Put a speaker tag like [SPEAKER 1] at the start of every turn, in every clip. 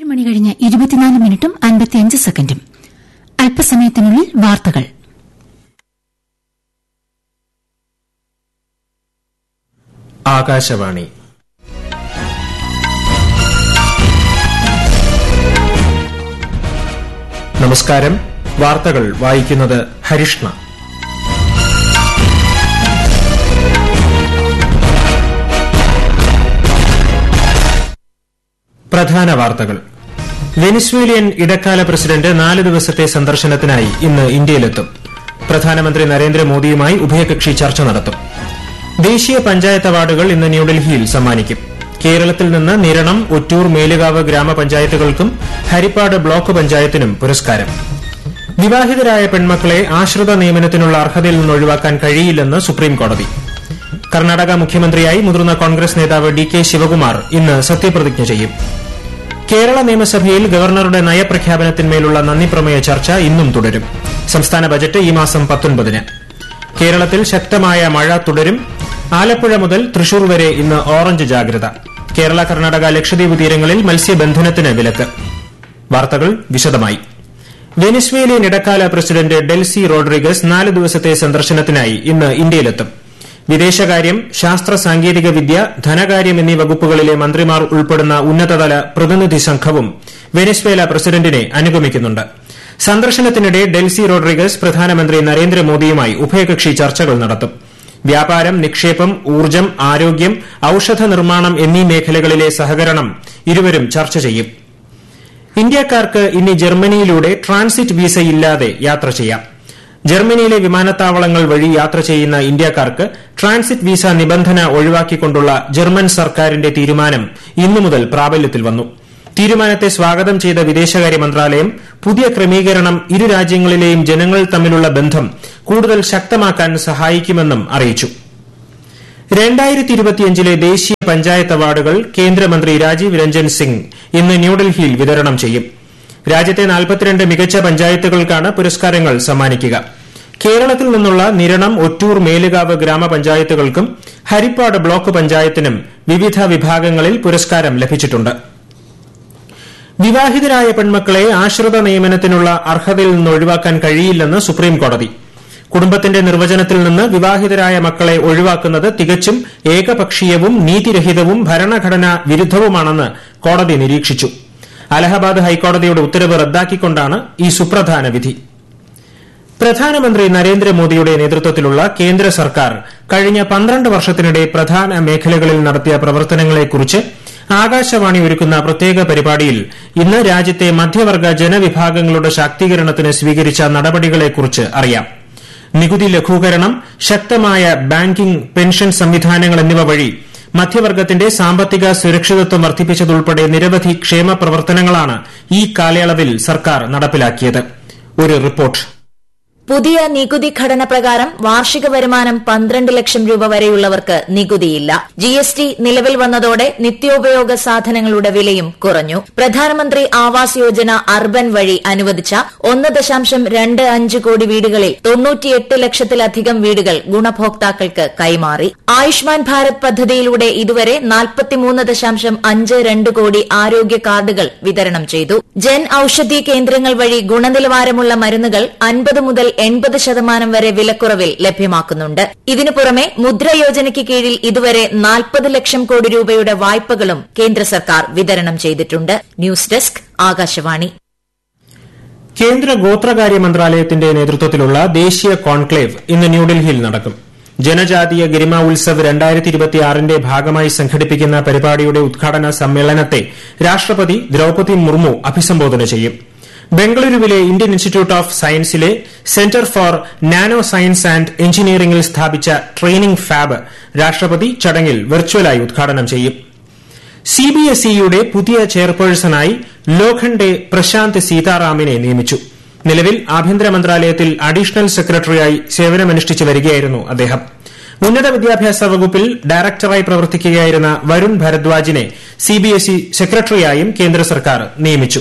[SPEAKER 1] മണി കഴിഞ്ഞ് ഇരുപത്തിനാല് മിനിറ്റും അൻപത്തിയഞ്ച് സെക്കൻഡും അല്പസമയത്തിനുള്ളിൽ വാർത്തകൾ
[SPEAKER 2] ആകാശവാണി നമസ്കാരം വാർത്തകൾ വായിക്കുന്നത് ഹരിഷ്ണ പ്രധാന വാർത്തകൾ വെനിസ്വേലിയൻ ഇടക്കാല പ്രസിഡന്റ് നാല് ദിവസത്തെ സന്ദർശനത്തിനായി ഇന്ന് ഇന്ത്യയിലെത്തും പ്രധാനമന്ത്രി നരേന്ദ്രമോദിയുമായി ഉഭയകക്ഷി ചർച്ച നടത്തും ദേശീയ പഞ്ചായത്ത് അവാർഡുകൾ ഇന്ന് ന്യൂഡൽഹിയിൽ സമ്മാനിക്കും കേരളത്തിൽ നിന്ന് നിരണം ഒറ്റൂർ മേലുകാവ് ഗ്രാമപഞ്ചായത്തുകൾക്കും ഹരിപ്പാട് ബ്ലോക്ക് പഞ്ചായത്തിനും പുരസ്കാരം വിവാഹിതരായ പെൺമക്കളെ ആശ്രിത നിയമനത്തിനുള്ള അർഹതയിൽ നിന്ന് ഒഴിവാക്കാൻ കഴിയില്ലെന്ന് സുപ്രീംകോടതി കർണാടക മുഖ്യമന്ത്രിയായി മുതിർന്ന കോൺഗ്രസ് നേതാവ് ഡി കെ ശിവകുമാർ ഇന്ന് സത്യപ്രതിജ്ഞ ചെയ്യും കേരള നിയമസഭയിൽ ഗവർണറുടെ നയപ്രഖ്യാപനത്തിന്മേലുള്ള നന്ദിപ്രമേയ ചർച്ച ഇന്നും തുടരും സംസ്ഥാന ബജറ്റ് ഈ മാസം പത്തൊൻപതിന് കേരളത്തിൽ ശക്തമായ മഴ തുടരും ആലപ്പുഴ മുതൽ തൃശൂർ വരെ ഇന്ന് ഓറഞ്ച് ജാഗ്രത കേരള കർണാടക ലക്ഷദ്വീപ് തീരങ്ങളിൽ മത്സ്യബന്ധനത്തിന് വിലക്ക് വാർത്തകൾ വിശദമായി വെനിസ്വേലിയൻ ഇടക്കാല പ്രസിഡന്റ് ഡെൽസി റോഡ്രിഗസ് നാല് ദിവസത്തെ സന്ദർശനത്തിനായി ഇന്ന് ഇന്ത്യയിലെത്തും വിദേശകാര്യം ശാസ്ത്ര സാങ്കേതിക വിദ്യ ധനകാര്യം എന്നീ വകുപ്പുകളിലെ മന്ത്രിമാർ ഉൾപ്പെടുന്ന ഉന്നതതല പ്രതിനിധി സംഘവും വെനിസ്വേല പ്രസിഡന്റിനെ അനുഗമിക്കുന്നുണ്ട് സന്ദർശനത്തിനിടെ ഡെൽസി റോഡ്രിഗസ് പ്രധാനമന്ത്രി നരേന്ദ്രമോദിയുമായി ഉഭയകക്ഷി ചർച്ചകൾ നടത്തും വ്യാപാരം നിക്ഷേപം ഊർജ്ജം ആരോഗ്യം ഔഷധ നിർമ്മാണം എന്നീ മേഖലകളിലെ സഹകരണം ഇരുവരും ചർച്ച ചെയ്യും ഇന്ത്യക്കാർക്ക് ഇനി ജർമ്മനിയിലൂടെ ട്രാൻസിറ്റ് വിസയില്ലാതെ യാത്ര ചെയ്യാം ജർമ്മനിയിലെ വിമാനത്താവളങ്ങൾ വഴി യാത്ര ചെയ്യുന്ന ഇന്ത്യക്കാർക്ക് ട്രാൻസിറ്റ് വിസ നിബന്ധന ഒഴിവാക്കിക്കൊണ്ടുള്ള ജർമ്മൻ സർക്കാരിന്റെ തീരുമാനം ഇന്നു മുതൽ പ്രാബല്യത്തിൽ വന്നു തീരുമാനത്തെ സ്വാഗതം ചെയ്ത വിദേശകാര്യ മന്ത്രാലയം പുതിയ ക്രമീകരണം ഇരു രാജ്യങ്ങളിലെയും ജനങ്ങൾ തമ്മിലുള്ള ബന്ധം കൂടുതൽ ശക്തമാക്കാൻ സഹായിക്കുമെന്നും അറിയിച്ചു ലെ ദേശീയ പഞ്ചായത്ത് അവാർഡുകൾ കേന്ദ്രമന്ത്രി രാജീവ് രഞ്ജൻ സിംഗ് ഇന്ന് ന്യൂഡൽഹിയിൽ വിതരണം ചെയ്യും രാജ്യത്തെ നാൽപ്പത്തിരണ്ട് മികച്ച പഞ്ചായത്തുകൾക്കാണ് പുരസ്കാരങ്ങൾ സമ്മാനിക്കുക കേരളത്തിൽ നിന്നുള്ള നിരണം ഒറ്റൂർ മേലുകാവ് ഗ്രാമപഞ്ചായത്തുകൾക്കും ഹരിപ്പാട് ബ്ലോക്ക് പഞ്ചായത്തിനും വിവിധ വിഭാഗങ്ങളിൽ പുരസ്കാരം ലഭിച്ചിട്ടുണ്ട് വിവാഹിതരായ പെൺമക്കളെ ആശ്രിത നിയമനത്തിനുള്ള അർഹതയിൽ നിന്ന് ഒഴിവാക്കാൻ കഴിയില്ലെന്ന് സുപ്രീംകോടതി കുടുംബത്തിന്റെ നിർവചനത്തിൽ നിന്ന് വിവാഹിതരായ മക്കളെ ഒഴിവാക്കുന്നത് തികച്ചും ഏകപക്ഷീയവും നീതിരഹിതവും ഭരണഘടനാ വിരുദ്ധവുമാണെന്ന് കോടതി നിരീക്ഷിച്ചു അലഹബാദ് ഹൈക്കോടതിയുടെ ഉത്തരവ് റദ്ദാക്കിക്കൊണ്ടാണ് ഈ സുപ്രധാന വിധി പ്രധാനമന്ത്രി നരേന്ദ്രമോദിയുടെ നേതൃത്വത്തിലുള്ള കേന്ദ്ര സർക്കാർ കഴിഞ്ഞ പന്ത്രണ്ട് വർഷത്തിനിടെ പ്രധാന മേഖലകളിൽ നടത്തിയ പ്രവർത്തനങ്ങളെക്കുറിച്ച് ആകാശവാണി ഒരുക്കുന്ന പ്രത്യേക പരിപാടിയിൽ ഇന്ന് രാജ്യത്തെ മധ്യവർഗ ജനവിഭാഗങ്ങളുടെ ശാക്തീകരണത്തിന് സ്വീകരിച്ച നടപടികളെക്കുറിച്ച് അറിയാം നികുതി ലഘൂകരണം ശക്തമായ ബാങ്കിംഗ് പെൻഷൻ സംവിധാനങ്ങൾ എന്നിവ വഴി മധ്യവർഗത്തിന്റെ സാമ്പത്തിക സുരക്ഷിതത്വം വർദ്ധിപ്പിച്ചതുൾപ്പെടെ നിരവധി ക്ഷേമ പ്രവർത്തനങ്ങളാണ് ഈ കാലയളവിൽ സർക്കാർ നടപ്പിലാക്കിയത് ഒരു റിപ്പോർട്ട്
[SPEAKER 3] പുതിയ നികുതി ഘടന പ്രകാരം വാർഷിക വരുമാനം പന്ത്രണ്ട് ലക്ഷം രൂപ വരെയുള്ളവർക്ക് നികുതിയില്ല ജി എസ് ടി നിലവിൽ വന്നതോടെ നിത്യോപയോഗ സാധനങ്ങളുടെ വിലയും കുറഞ്ഞു പ്രധാനമന്ത്രി ആവാസ് യോജന അർബൻ വഴി അനുവദിച്ച ഒന്ന് ദശാംശം രണ്ട് അഞ്ച് കോടി വീടുകളിൽ തൊണ്ണൂറ്റിയെട്ട് ലക്ഷത്തിലധികം വീടുകൾ ഗുണഭോക്താക്കൾക്ക് കൈമാറി ആയുഷ്മാൻ ഭാരത് പദ്ധതിയിലൂടെ ഇതുവരെ നാൽപ്പത്തിമൂന്ന് ദശാംശം അഞ്ച് രണ്ട് കോടി ആരോഗ്യ കാർഡുകൾ വിതരണം ചെയ്തു ജൻ ഔഷധി കേന്ദ്രങ്ങൾ വഴി ഗുണനിലവാരമുള്ള മരുന്നുകൾ അൻപത് മുതൽ എൺപത് ശതമാനം വരെ വിലക്കുറവിൽ ലഭ്യമാക്കുന്നുണ്ട് ഇതിനു പുറമെ മുദ്ര യോജനയ്ക്ക് കീഴിൽ ഇതുവരെ നാൽപ്പത് ലക്ഷം കോടി രൂപയുടെ വായ്പകളും കേന്ദ്ര സർക്കാർ വിതരണം ചെയ്തിട്ടുണ്ട് ന്യൂസ് ഡെസ്ക് ആകാശവാണി
[SPEAKER 2] കേന്ദ്ര ഗോത്രകാര്യ മന്ത്രാലയത്തിന്റെ നേതൃത്വത്തിലുള്ള ദേശീയ കോൺക്ലേവ് ഇന്ന് ന്യൂഡൽഹിയിൽ നടക്കും ജനജാതീയ ഗരിമ ഉത്സവ് രണ്ടായിരത്തി ഇരുപത്തിയാറിന്റെ ഭാഗമായി സംഘടിപ്പിക്കുന്ന പരിപാടിയുടെ ഉദ്ഘാടന സമ്മേളനത്തെ രാഷ്ട്രപതി ദ്രൌപതി മുർമു അഭിസംബോധന ചെയ്യും ബംഗളൂരുവിലെ ഇന്ത്യൻ ഇൻസ്റ്റിറ്റ്യൂട്ട് ഓഫ് സയൻസിലെ centre for nano science and എഞ്ചിനീയറിംഗിൽ സ്ഥാപിച്ച ട്രെയിനിംഗ് ഫാബ് രാഷ്ട്രപതി ചടങ്ങിൽ വെർച്വലായി ഉദ്ഘാടനം ചെയ്യും സിബിഎസ്ഇയുടെ പുതിയ ചെയർപേഴ്സണായി ലോഖണ്ഡെ പ്രശാന്ത് സീതാറാമിനെ നിയമിച്ചു നിലവിൽ ആഭ്യന്തര മന്ത്രാലയത്തിൽ അഡീഷണൽ സെക്രട്ടറിയായി സേവനമനുഷ്ഠിച്ചു വരികയായിരുന്നു അദ്ദേഹം ഉന്നത വിദ്യാഭ്യാസ വകുപ്പിൽ ഡയറക്ടറായി പ്രവർത്തിക്കുകയായിരുന്ന വരുൺ ഭരദ്വാജിനെ സിബിഎസ്ഇ സെക്രട്ടറിയായും കേന്ദ്ര സർക്കാർ നിയമിച്ചു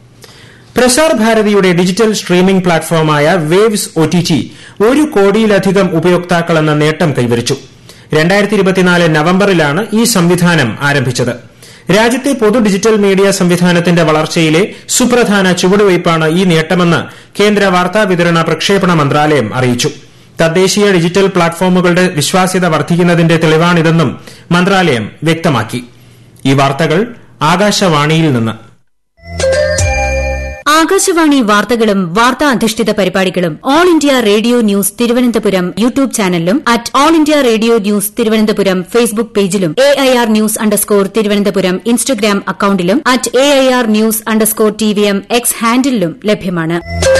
[SPEAKER 2] പ്രസാർ ഭാരതിയുടെ ഡിജിറ്റൽ സ്ട്രീമിംഗ് പ്ലാറ്റ്ഫോമായ വേവ്സ് ഒടിടി ഒരു കോടിയിലധികം ഉപയോക്താക്കളെന്ന നേട്ടം കൈവരിച്ചു നവംബറിലാണ് ഈ സംവിധാനം ആരംഭിച്ചത് രാജ്യത്തെ പൊതു ഡിജിറ്റൽ മീഡിയ സംവിധാനത്തിന്റെ വളർച്ചയിലെ സുപ്രധാന ചുവടുവയ്പ്പാണ് ഈ നേട്ടമെന്ന് കേന്ദ്ര വാർത്താവിതരണ പ്രക്ഷേപണ മന്ത്രാലയം അറിയിച്ചു തദ്ദേശീയ ഡിജിറ്റൽ പ്ലാറ്റ്ഫോമുകളുടെ വിശ്വാസ്യത വർദ്ധിക്കുന്നതിന്റെ തെളിവാണിതെന്നും മന്ത്രാലയം വ്യക്തമാക്കി ഈ വാർത്തകൾ ആകാശവാണിയിൽ നിന്ന്
[SPEAKER 4] ആകാശവാണി വാർത്തകളും വാർത്താ അധിഷ്ഠിത പരിപാടികളും all India radio news Thiruvananthapuram YouTube ചാനലിലും at all India radio news Thiruvananthapuram Facebook പേജിലും A I R news underscore Thiruvananthapuram Instagram അക്കൌണ്ടിലും at A I R news underscore T V M X ഹാൻഡിലും ലഭ്യമാണ്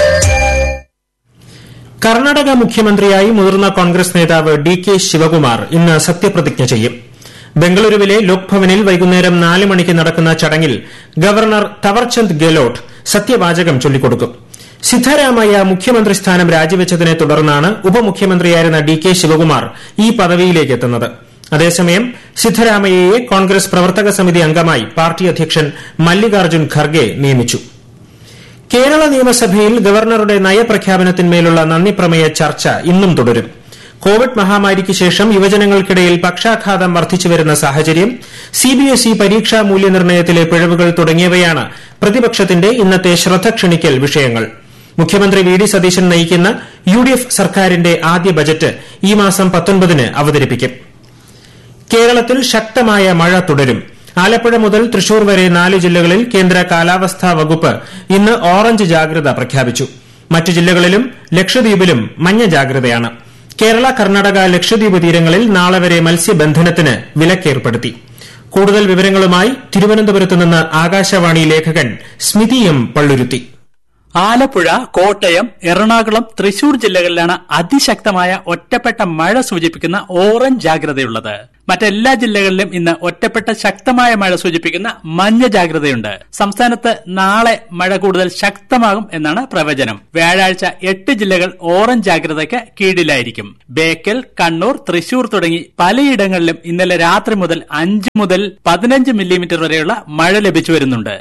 [SPEAKER 2] കർണാടക മുഖ്യമന്ത്രിയായി മുതിർന്ന കോൺഗ്രസ് നേതാവ് ഡി കെ ശിവകുമാർ ഇന്ന് സത്യപ്രതിജ്ഞ ചെയ്യും ബംഗളൂരുവിലെ ലോക്ഭവനിൽ വൈകുന്നേരം നാല് മണിക്ക് നടക്കുന്ന ചടങ്ങിൽ ഗവർണർ തവർചന്ദ് ഗെലോട്ട് സത്യവാചകം ചൊല്ലിക്കൊടുക്കും സിദ്ധരാമയ്യ മുഖ്യമന്ത്രി സ്ഥാനം രാജിവെച്ചതിനെ തുടർന്നാണ് ഉപമുഖ്യമന്ത്രിയായിരുന്ന ഡി കെ ശിവകുമാർ ഈ പദവിയിലേക്ക് എത്തുന്നത് അതേസമയം സിദ്ധരാമയ്യയെ കോൺഗ്രസ് പ്രവർത്തക സമിതി അംഗമായി പാർട്ടി അധ്യക്ഷൻ മല്ലികാർജ്ജുൻ ഖർഗെ നിയമിച്ചു കേരള നിയമസഭയിൽ ഗവർണറുടെ നയപ്രഖ്യാപനത്തിന്മേലുള്ള നന്ദിപ്രമേയ ചർച്ച ഇന്നും തുടരും കോവിഡ് മഹാമാരിക്ക് ശേഷം യുവജനങ്ങൾക്കിടയിൽ പക്ഷാഘാതം വർദ്ധിച്ചുവരുന്ന സാഹചര്യം സിബിഎസ്ഇ പരീക്ഷാ മൂല്യനിർണ്ണയത്തിലെ പിഴവുകൾ തുടങ്ങിയവയാണ് പ്രതിപക്ഷത്തിന്റെ ഇന്നത്തെ ശ്രദ്ധ ക്ഷണിക്കൽ വിഷയങ്ങൾ മുഖ്യമന്ത്രി വി ഡി സതീശൻ നയിക്കുന്ന യു ഡി എഫ് സർക്കാരിന്റെ ആദ്യ ബജറ്റ് ഈ മാസം പത്തൊൻപതിന് അവതരിപ്പിക്കും കേരളത്തിൽ ശക്തമായ മഴ തുടരും ആലപ്പുഴ മുതൽ തൃശൂർ വരെ നാല് ജില്ലകളിൽ കേന്ദ്ര കാലാവസ്ഥാ വകുപ്പ് ഇന്ന് ഓറഞ്ച് ജാഗ്രത പ്രഖ്യാപിച്ചു മറ്റ് ജില്ലകളിലും ലക്ഷദ്വീപിലും മഞ്ഞ ജാഗ്രതയാണ് കേരള കർണാടക ലക്ഷദ്വീപ് തീരങ്ങളിൽ നാളെ വരെ മത്സ്യബന്ധനത്തിന് വിലക്കേർപ്പെടുത്തി കൂടുതൽ വിവരങ്ങളുമായി തിരുവനന്തപുരത്ത് നിന്ന് ആകാശവാണി ലേഖകൻ സ്മിതി എം പള്ളുരുത്തി
[SPEAKER 5] ആലപ്പുഴ കോട്ടയം എറണാകുളം തൃശൂർ ജില്ലകളിലാണ് അതിശക്തമായ ഒറ്റപ്പെട്ട മഴ സൂചിപ്പിക്കുന്ന ഓറഞ്ച് ജാഗ്രതയുള്ളത് മറ്റെല്ലാ ജില്ലകളിലും ഇന്ന് ഒറ്റപ്പെട്ട ശക്തമായ മഴ സൂചിപ്പിക്കുന്ന മഞ്ഞ ജാഗ്രതയുണ്ട് സംസ്ഥാനത്ത് നാളെ മഴ കൂടുതൽ ശക്തമാകും എന്നാണ് പ്രവചനം വ്യാഴാഴ്ച എട്ട് ജില്ലകൾ ഓറഞ്ച് ജാഗ്രതയ്ക്ക് കീഴിലായിരിക്കും ബേക്കൽ കണ്ണൂർ തൃശൂർ തുടങ്ങി പലയിടങ്ങളിലും ഇന്നലെ രാത്രി മുതൽ അഞ്ച് മുതൽ പതിനഞ്ച് മില്ലിമീറ്റർ വരെയുള്ള മഴ ലഭിച്ചു വരുന്നുണ്ട്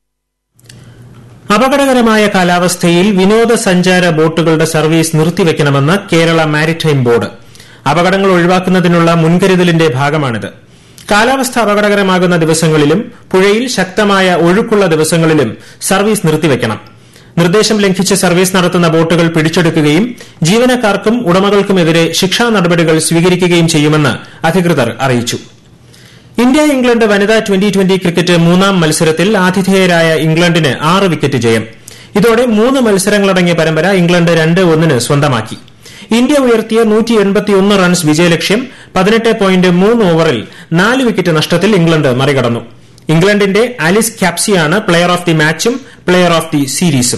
[SPEAKER 2] അപകടകരമായ കാലാവസ്ഥയിൽ വിനോദസഞ്ചാര ബോട്ടുകളുടെ സർവീസ് നിർത്തിവെക്കണമെന്ന് കേരള മാരിടൈം ബോർഡ് അപകടങ്ങൾ ഒഴിവാക്കുന്നതിനുള്ള മുൻകരുതലിന്റെ ഭാഗമാണിത് കാലാവസ്ഥ അപകടകരമാകുന്ന ദിവസങ്ങളിലും പുഴയിൽ ശക്തമായ ഒഴുക്കുള്ള ദിവസങ്ങളിലും സർവീസ് നിർത്തിവെക്കണം നിർദ്ദേശം ലംഘിച്ച് സർവീസ് നടത്തുന്ന ബോട്ടുകൾ പിടിച്ചെടുക്കുകയും ജീവനക്കാർക്കും ഉടമകൾക്കുമെതിരെ ശിക്ഷാ നടപടികൾ സ്വീകരിക്കുകയും ചെയ്യുമെന്ന് അധികൃതർ അറിയിച്ചു ഇന്ത്യ ഇംഗ്ലണ്ട് വനിതാ ട്വന്റി ട്വന്റി ക്രിക്കറ്റ് മൂന്നാം മത്സരത്തിൽ ആതിഥേയരായ ഇംഗ്ലണ്ടിന് ആറ് വിക്കറ്റ് ജയം ഇതോടെ മൂന്ന് മത്സരങ്ങളടങ്ങിയ പരമ്പര ഇംഗ്ലണ്ട് രണ്ട് ഒന്നിന് സ്വന്തമാക്കി ഇന്ത്യ ഉയർത്തിയ റൺസ് വിജയലക്ഷ്യം പതിനെട്ട് പോയിന്റ് മൂന്ന് ഓവറിൽ നാല് വിക്കറ്റ് നഷ്ടത്തിൽ ഇംഗ്ലണ്ട് മറികടന്നു ഇംഗ്ലണ്ടിന്റെ അലിസ് ക്യാപ്സിയാണ് പ്ലെയർ ഓഫ് ദി മാച്ചും പ്ലെയർ ഓഫ് ദി സീരീസും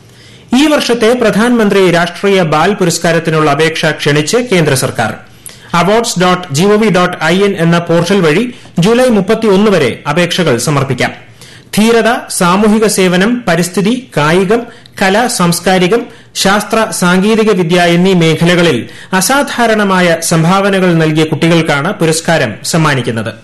[SPEAKER 2] ഈ വർഷത്തെ പ്രധാനമന്ത്രി രാഷ്ട്രീയ ബാൽ പുരസ്കാരത്തിനുള്ള അപേക്ഷ ക്ഷണിച്ച് കേന്ദ്ര സർക്കാർ awards dot GOV dot I N എന്ന പോർട്ടൽ വഴി ജൂലൈ മുപ്പത്തിയൊന്ന് വരെ അപേക്ഷകൾ സമർപ്പിക്കാം ധീരത സാമൂഹിക സേവനം പരിസ്ഥിതി കായികം കല സാംസ്കാരികം ശാസ്ത്ര സാങ്കേതിക വിദ്യ എന്നീ മേഖലകളിൽ അസാധാരണമായ സംഭാവനകൾ നൽകിയ കുട്ടികൾക്കാണ് പുരസ്കാരം സമ്മാനിക്കുന്നത്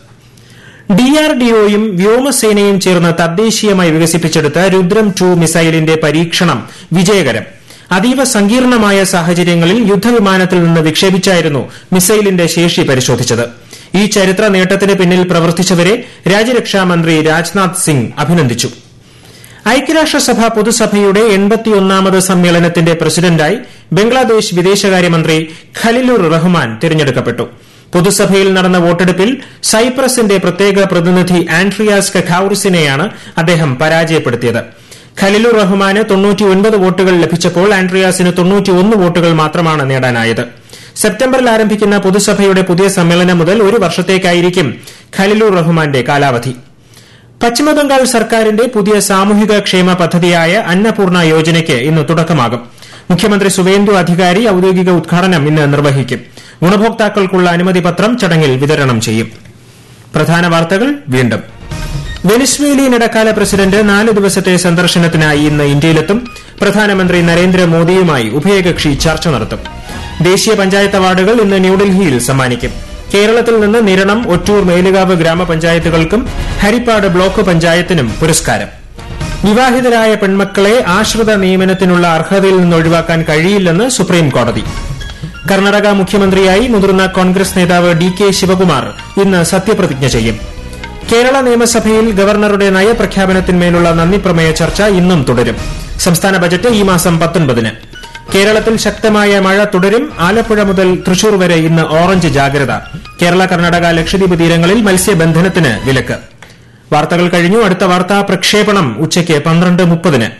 [SPEAKER 2] ഡിആർഡിഒയും വ്യോമസേനയും ചേർന്ന് തദ്ദേശീയമായി വികസിപ്പിച്ചെടുത്ത രുദ്രം ടു മിസൈലിന്റെ പരീക്ഷണം വിജയകരം അതീവ സങ്കീർണമായ സാഹചര്യങ്ങളിൽ യുദ്ധവിമാനത്തിൽ നിന്ന് വിക്ഷേപിച്ചായിരുന്നു മിസൈലിന്റെ ശേഷി പരിശോധിച്ചത് ഈ ചരിത്ര നേട്ടത്തിന് പിന്നിൽ പ്രവർത്തിച്ചവരെ രാജ്യരക്ഷാമന്ത്രി രാജ്നാഥ് സിംഗ് അഭിനന്ദിച്ചു ഐക്യരാഷ്ട്രസഭ പൊതുസഭയുടെ എൺപത്തിയൊന്നാമത് സമ്മേളനത്തിന്റെ പ്രസിഡന്റായി ബംഗ്ലാദേശ് വിദേശകാര്യമന്ത്രി ഖലിലുർ റഹ്മാൻ തിരഞ്ഞെടുക്കപ്പെട്ടു പൊതുസഭയിൽ നടന്ന വോട്ടെടുപ്പിൽ സൈപ്രസിന്റെ പ്രത്യേക പ്രതിനിധി ആൻഡ്രിയാസ് കഖൌറിസിനെയാണ് അദ്ദേഹം പരാജയപ്പെടുത്തിയത് ഖലിലുർ റഹ്മാന് തൊണ്ണൂറ്റിയൊൻപത് വോട്ടുകൾ ലഭിച്ചപ്പോൾ ആൻഡ്രിയാസിന് തൊണ്ണൂറ്റിയൊന്ന് വോട്ടുകൾ മാത്രമാണ് നേടാനായത് സെപ്റ്റംബറിൽ ആരംഭിക്കുന്ന പൊതുസഭയുടെ പുതിയ സമ്മേളനം മുതൽ ഒരു വർഷത്തേക്കായിരിക്കും ഖലിലുർ റഹ്മാന്റെ കാലാവധി പശ്ചിമബംഗാൾ സർക്കാരിന്റെ പുതിയ സാമൂഹിക ക്ഷേമ പദ്ധതിയായ അന്നപൂർണ യോജനയ്ക്ക് ഇന്ന് തുടക്കമാകും മുഖ്യമന്ത്രി സുവേന്ദു അധികാരി ഔദ്യോഗിക ഉദ്ഘാടനം ഇന്ന് നിർവഹിക്കും ഗുണഭോക്താക്കൾക്കുള്ള അനുമതി പത്രം ചടങ്ങിൽ വിതരണം ചെയ്യും പ്രധാന വാർത്തകൾ വീണ്ടും വെനിസ്വേലിയൻ ഇടക്കാല പ്രസിഡന്റ് നാല് ദിവസത്തെ സന്ദർശനത്തിനായി ഇന്ന് ഇന്ത്യയിലെത്തും പ്രധാനമന്ത്രി നരേന്ദ്രമോദിയുമായി ഉഭയകക്ഷി ചർച്ച നടത്തും ദേശീയ പഞ്ചായത്ത് അവാർഡുകൾ ഇന്ന് ന്യൂഡൽഹിയിൽ സമ്മാനിക്കും കേരളത്തിൽ നിന്ന് നിരണം ഒറ്റൂർ മേലുകാവ് ഗ്രാമപഞ്ചായത്തുകൾക്കും ഹരിപ്പാട് ബ്ലോക്ക് പഞ്ചായത്തിനും പുരസ്കാരം വിവാഹിതരായ പെൺമക്കളെ ആശ്രിത നിയമനത്തിനുള്ള അർഹതയിൽ നിന്ന് ഒഴിവാക്കാൻ കഴിയില്ലെന്ന് സുപ്രീം കോടതി കർണാടക മുഖ്യമന്ത്രിയായി മുതിർന്ന കോൺഗ്രസ് നേതാവ് ഡി കെ ശിവകുമാർ ഇന്ന് സത്യപ്രതിജ്ഞ ചെയ്യും കേരള നിയമസഭയിൽ ഗവർണറുടെ നയപ്രഖ്യാപനത്തിന്മേലുള്ള നന്ദിപ്രമേയ ചർച്ച ഇന്നും തുടരും സംസ്ഥാന ബജറ്റ് ഈ മാസം പത്തൊൻപതിന് കേരളത്തിൽ ശക്തമായ മഴ തുടരും ആലപ്പുഴ മുതൽ തൃശൂർ വരെ ഇന്ന് ഓറഞ്ച് ജാഗ്രത കേരള കർണാടക ലക്ഷദ്വീപ് തീരങ്ങളിൽ മത്സ്യബന്ധനത്തിന് വിലക്ക് വാർത്തകൾ കഴിഞ്ഞു അടുത്ത വാർത്താ പ്രക്ഷേപണം ഉച്ചയ്ക്ക് പന്ത്രണ്ട് മുപ്പതിന്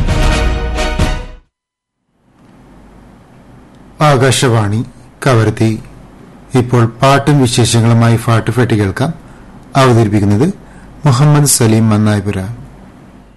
[SPEAKER 6] ആകാശവാണി കവർത്തി ഇപ്പോൾ പാട്ടും വിശേഷങ്ങളുമായി ഫാട്ടുഫെട്ടി കേൾക്കാം അവതരിപ്പിക്കുന്നത് മുഹമ്മദ് സലീം മന്നായിപുര